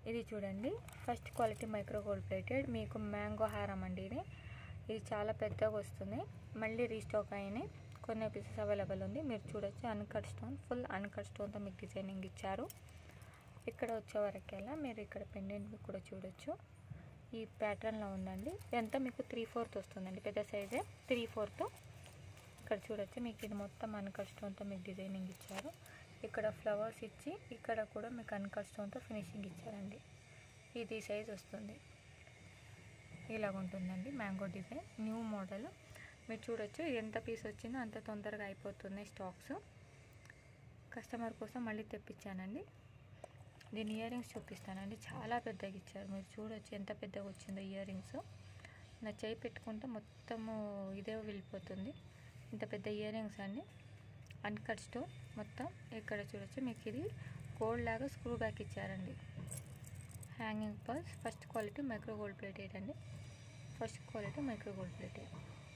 ఇది చూడండి first quality micro gold plated మీకు మ్యాంగో హారం అండి ఇది ఇది చాలా పెద్దగా వస్తుంది మళ్ళీ రీస్టాక్ అయినాయి కొన్ని పీసెస్ అవైలబుల్ ఉంది మీరు చూడొచ్చు అన్కట్ స్టోన్ ఫుల్ అన్కట్ స్టోన్తో మీకు డిజైనింగ్ ఇచ్చారు ఇక్కడ వచ్చే వరకెలా మీరు ఇక్కడ పెండెంట్ కూడా చూడొచ్చు ఈ ప్యాటర్న్లో ఉందండి ఇదంతా మీకు త్రీ ఫోర్త్ వస్తుందండి పెద్ద సైజే త్రీ ఫోర్త్ ఇక్కడ చూడొచ్చు మీకు ఇది మొత్తం అన్కట్ స్టోన్తో మీకు డిజైనింగ్ ఇచ్చారు ఇక్కడ ఫ్లవర్స్ ఇచ్చి ఇక్కడ కూడా మీకు అన్కట్ స్టోన్తో ఫినిషింగ్ ఇచ్చారండి ఇది సైజ్ వస్తుంది ఇలాగ ఉంటుందండి మ్యాంగో డిజైన్ న్యూ మోడల్ మీరు చూడొచ్చు ఎంత పీస్ వచ్చిందో అంత తొందరగా అయిపోతున్నాయి స్టాక్స్ కస్టమర్ కోసం మళ్ళీ తెప్పించానండి దీని ఇయర్ రింగ్స్ చూపిస్తానండి చాలా పెద్దగా ఇచ్చారు మీరు చూడొచ్చు ఎంత పెద్దగా వచ్చిందో ఇయర్ రింగ్స్ నా చేయి పెట్టుకుంటే మొత్తము ఇదే వెళ్ళిపోతుంది ఇంత పెద్ద ఇయర్ రింగ్స్ అండి అన్కట్ స్టోన్ మొత్తం ఇక్కడ చూడొచ్చు మీకు ఇది గోల్డ్ లాగా స్క్రూ బ్యాక్ ఇచ్చారండి hanging purse first quality micro gold plated అండి first quality micro gold plated